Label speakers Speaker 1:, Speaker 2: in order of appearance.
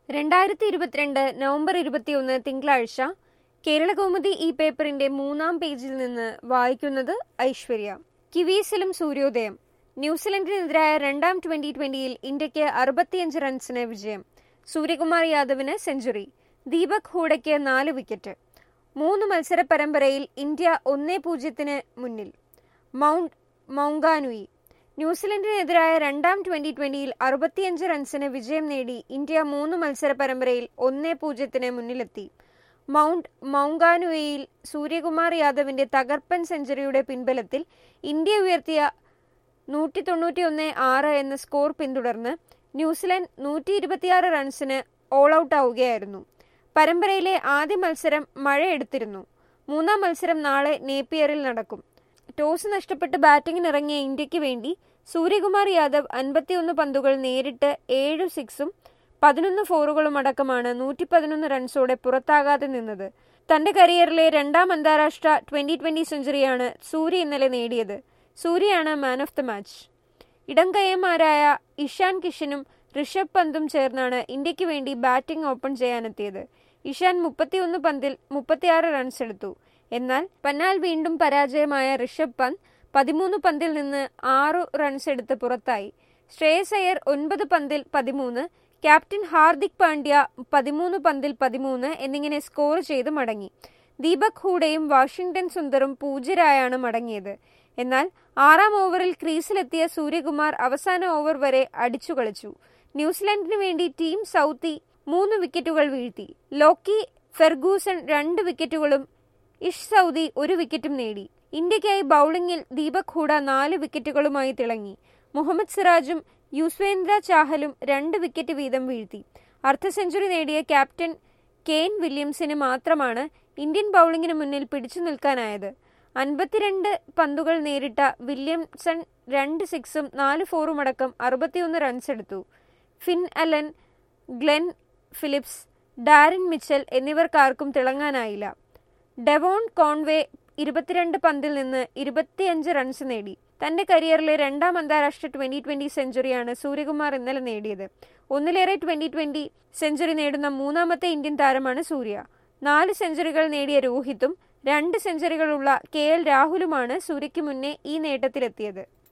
Speaker 1: രണ്ടായിരത്തി ഇരുപത്തിരണ്ട് നവംബർ ഇരുപത്തിയൊന്ന് തിങ്കളാഴ്ച കേരളകൗമുദി ഈ പേപ്പറിന്റെ മൂന്നാം പേജിൽ നിന്ന് വായിക്കുന്നത് ഐശ്വര്യ കിവീസിലും സൂര്യോദയം ന്യൂസിലൻഡിനെതിരായ രണ്ടാം ട്വന്റി ട്വന്റിയിൽ ഇന്ത്യക്ക് അറുപത്തിയഞ്ച് റൺസിന് വിജയം സൂര്യകുമാർ യാദവിന് സെഞ്ചുറി ദീപക് ഹൂഡയ്ക്ക് നാല് വിക്കറ്റ് മൂന്ന് മത്സര പരമ്പരയിൽ ഇന്ത്യ ഒന്നേ പൂജ്യത്തിന് മുന്നിൽ മൗണ്ട് മൗങ്കാനുയി ന്യൂസിലൻഡിനെതിരായ രണ്ടാം ട്വന്റി ട്വന്റിയിൽ അറുപത്തിയഞ്ച് റൺസിന് വിജയം നേടി ഇന്ത്യ മൂന്ന് മത്സര പരമ്പരയിൽ ഒന്നേ പൂജ്യത്തിന് മുന്നിലെത്തി മൗണ്ട് മൗങ്കാനുവയിൽ സൂര്യകുമാർ യാദവിന്റെ തകർപ്പൻ സെഞ്ചുറിയുടെ പിൻബലത്തിൽ ഇന്ത്യ ഉയർത്തിയ നൂറ്റി തൊണ്ണൂറ്റിയൊന്ന് ആറ് എന്ന സ്കോർ പിന്തുടർന്ന് ന്യൂസിലൻഡ് നൂറ്റി ഇരുപത്തിയാറ് റൺസിന് ഓൾ ഔട്ട് ആവുകയായിരുന്നു പരമ്പരയിലെ ആദ്യ മത്സരം മഴയെടുത്തിരുന്നു മൂന്നാം മത്സരം നാളെ നേപ്പിയറിൽ നടക്കും ടോസ് നഷ്ടപ്പെട്ട് ബാറ്റിംഗിനിറങ്ങിയ ഇന്ത്യക്ക് വേണ്ടി സൂര്യകുമാർ യാദവ് അൻപത്തിയൊന്ന് പന്തുകൾ നേരിട്ട് ഏഴ് സിക്സും പതിനൊന്ന് ഫോറുകളും അടക്കമാണ് നൂറ്റി പതിനൊന്ന് റൺസോടെ പുറത്താകാതെ നിന്നത് തന്റെ കരിയറിലെ രണ്ടാം അന്താരാഷ്ട്ര ട്വന്റി ട്വന്റി സെഞ്ചുറിയാണ് സൂര്യ ഇന്നലെ നേടിയത് സൂര്യയാണ് മാൻ ഓഫ് ദ മാച്ച് ഇടംകയ്യന്മാരായ ഇഷാൻ കിഷനും ഋഷഭ് പന്തും ചേർന്നാണ് ഇന്ത്യക്ക് വേണ്ടി ബാറ്റിംഗ് ഓപ്പൺ ചെയ്യാനെത്തിയത് ഇഷാൻ മുപ്പത്തിയൊന്ന് പന്തിൽ മുപ്പത്തിയാറ് റൺസ് എടുത്തു എന്നാൽ പന്നാൽ വീണ്ടും പരാജയമായ ഋഷഭ് പന്ത് പതിമൂന്ന് പന്തിൽ നിന്ന് ആറു റൺസ് എടുത്ത് പുറത്തായി ശ്രേയസ് അയ്യർ ഒൻപത് പന്തിൽ പതിമൂന്ന് ക്യാപ്റ്റൻ ഹാർദിക് പാണ്ഡ്യ പതിമൂന്ന് പന്തിൽ പതിമൂന്ന് എന്നിങ്ങനെ സ്കോർ ചെയ്ത് മടങ്ങി ദീപക് ഹൂഡയും വാഷിംഗ്ടൺ സുന്ദറും പൂജ്യരായാണ് മടങ്ങിയത് എന്നാൽ ആറാം ഓവറിൽ ക്രീസിലെത്തിയ സൂര്യകുമാർ അവസാന ഓവർ വരെ അടിച്ചു കളിച്ചു ന്യൂസിലൻഡിന് വേണ്ടി ടീം സൗത്തി മൂന്ന് വിക്കറ്റുകൾ വീഴ്ത്തി ലോക്കി ഫെർഗൂസൺ രണ്ട് വിക്കറ്റുകളും ഇഷ് സൗദി ഒരു വിക്കറ്റും നേടി ഇന്ത്യയ്ക്കായി ബൌളിംഗിൽ ദീപക് ഹൂഡ നാല് വിക്കറ്റുകളുമായി തിളങ്ങി മുഹമ്മദ് സിറാജും യുസ്വേന്ദ്ര ചാഹലും രണ്ട് വിക്കറ്റ് വീതം വീഴ്ത്തി അർദ്ധ സെഞ്ചുറി നേടിയ ക്യാപ്റ്റൻ കെയ്ൻ വില്യംസിന് മാത്രമാണ് ഇന്ത്യൻ ബൌളിംഗിന് മുന്നിൽ പിടിച്ചു നിൽക്കാനായത് അൻപത്തിരണ്ട് പന്തുകൾ നേരിട്ട വില്യംസൺ രണ്ട് സിക്സും നാല് ഫോറും അടക്കം അറുപത്തിയൊന്ന് റൺസ് എടുത്തു Finn Allen Glenn Phillips Daryl Mitchell എന്നിവർക്കാർക്കും തിളങ്ങാനായില്ല ഡെവോൺ കോൺവേ ഇരുപത്തിരണ്ട് പന്തിൽ നിന്ന് ഇരുപത്തിയഞ്ച് റൺസ് നേടി തന്റെ കരിയറിലെ രണ്ടാം അന്താരാഷ്ട്ര ട്വന്റി ട്വന്റി സെഞ്ചുറിയാണ് സൂര്യകുമാർ ഇന്നലെ നേടിയത് ഒന്നിലേറെ ട്വന്റി ട്വന്റി സെഞ്ചുറി നേടുന്ന മൂന്നാമത്തെ ഇന്ത്യൻ താരമാണ് സൂര്യ നാല് സെഞ്ചുറികൾ നേടിയ രോഹിത്തും രണ്ട് സെഞ്ചുറികളുള്ള കെ എൽ രാഹുലുമാണ് സൂര്യയ്ക്ക് മുന്നേ ഈ നേട്ടത്തിലെത്തിയത്